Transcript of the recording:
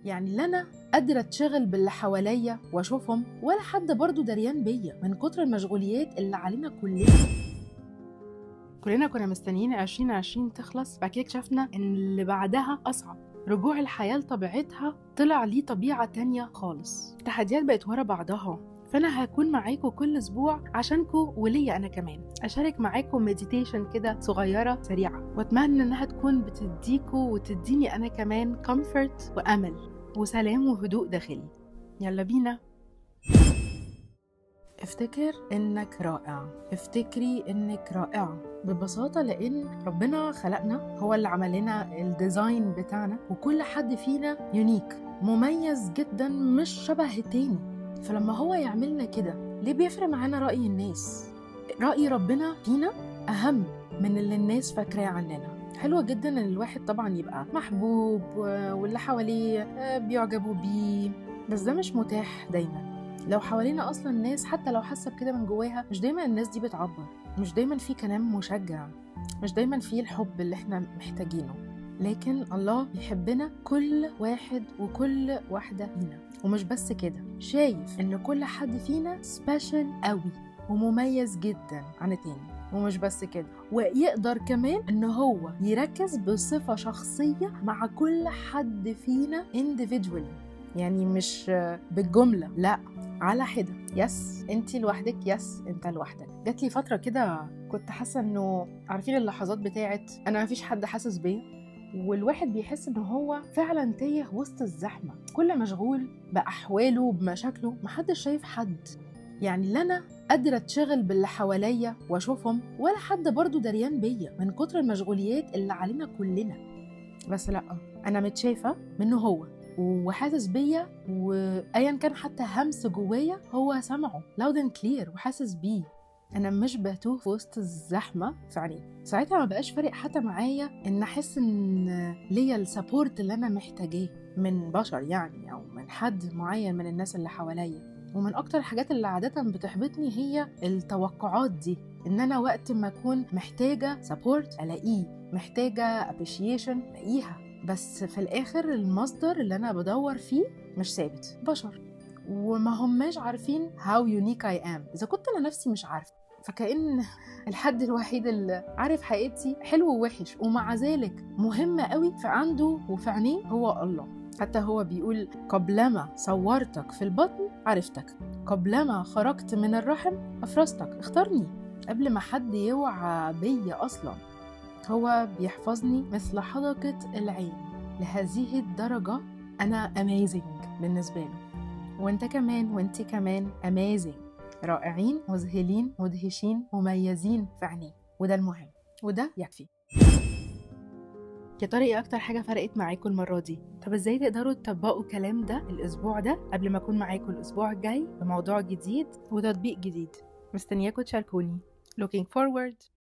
يعني لا انا قادره اتشغل باللي حواليا واشوفهم ولا حد برضو دريان بيا من كتر المشغوليات اللي علينا كلنا كلنا كنا مستنيين 2020 تخلص بعد كده اكتشفنا ان اللي بعدها اصعب رجوع الحياة لطبيعتها طلع ليه طبيعة تانية خالص التحديات بقت ورا بعضها فانا هكون معاكم كل اسبوع عشانكم وليا انا كمان اشارك معاكم مديتيشن كده صغيره سريعه واتمنى انها تكون بتديكوا وتديني انا كمان كومفورت وامل وسلام وهدوء داخلي يلا بينا افتكر انك رائع افتكري انك رائعة ببساطة لان ربنا خلقنا هو اللي عمل لنا الديزاين بتاعنا وكل حد فينا يونيك مميز جدا مش شبه التاني فلما هو يعملنا كده ليه بيفرق معانا رأي الناس رأي ربنا فينا أهم من اللي الناس فاكراه عننا حلوة جدا ان الواحد طبعا يبقى محبوب واللي حواليه بيعجبوا بيه بس ده مش متاح دايما لو حوالينا اصلا ناس حتى لو حاسه بكده من جواها مش دايما الناس دي بتعبر مش دايما في كلام مشجع مش دايما في الحب اللي احنا محتاجينه لكن الله بيحبنا كل واحد وكل واحده فينا ومش بس كده شايف ان كل حد فينا سبيشال قوي ومميز جدا عن التاني ومش بس كده ويقدر كمان ان هو يركز بصفة شخصية مع كل حد فينا individually يعني مش بالجملة لا على حدة يس انت لوحدك يس انت لوحدك جات لي فترة كده كنت حاسة انه عارفين اللحظات بتاعت انا مفيش حد حاسس بيا والواحد بيحس ان هو فعلا تايه وسط الزحمة كل مشغول بأحواله بمشاكله محدش شايف حد يعني لا انا قادره اتشغل باللي حواليا واشوفهم ولا حد برضو دريان بيا من كتر المشغوليات اللي علينا كلنا بس لا انا متشافه منه هو وحاسس بيا وايا كان حتى همس جوايا هو سامعه لاود اند كلير وحاسس بيه انا مش بتوه في وسط الزحمه في عينيه ساعتها ما بقاش فارق حتى معايا ان احس ان ليا السبورت اللي انا محتاجاه من بشر يعني او من حد معين من الناس اللي حواليا ومن اكتر الحاجات اللي عاده بتحبطني هي التوقعات دي ان انا وقت ما اكون محتاجه سبورت الاقيه محتاجه ابريشيشن الاقيها بس في الاخر المصدر اللي انا بدور فيه مش ثابت بشر وما هماش عارفين هاو يونيك اي ام اذا كنت انا نفسي مش عارفه فكأن الحد الوحيد اللي عارف حقيقتي حلو ووحش ومع ذلك مهم قوي في عنده وفي عينيه هو الله حتى هو بيقول قبلما صورتك في البطن عرفتك قبلما خرجت من الرحم أفرزتك اختارني قبل ما حد يوعى بيا أصلا هو بيحفظني مثل حدقة العين لهذه الدرجة أنا amazing بالنسبة له وانت كمان وانت كمان amazing رائعين مذهلين مدهشين مميزين في عينيه وده المهم وده يكفي يا ترى ايه اكتر حاجه فرقت معاكم المره دي طب ازاي تقدروا تطبقوا الكلام ده الاسبوع ده قبل ما اكون معاكم الاسبوع الجاي بموضوع جديد وتطبيق جديد مستنياكم تشاركوني looking forward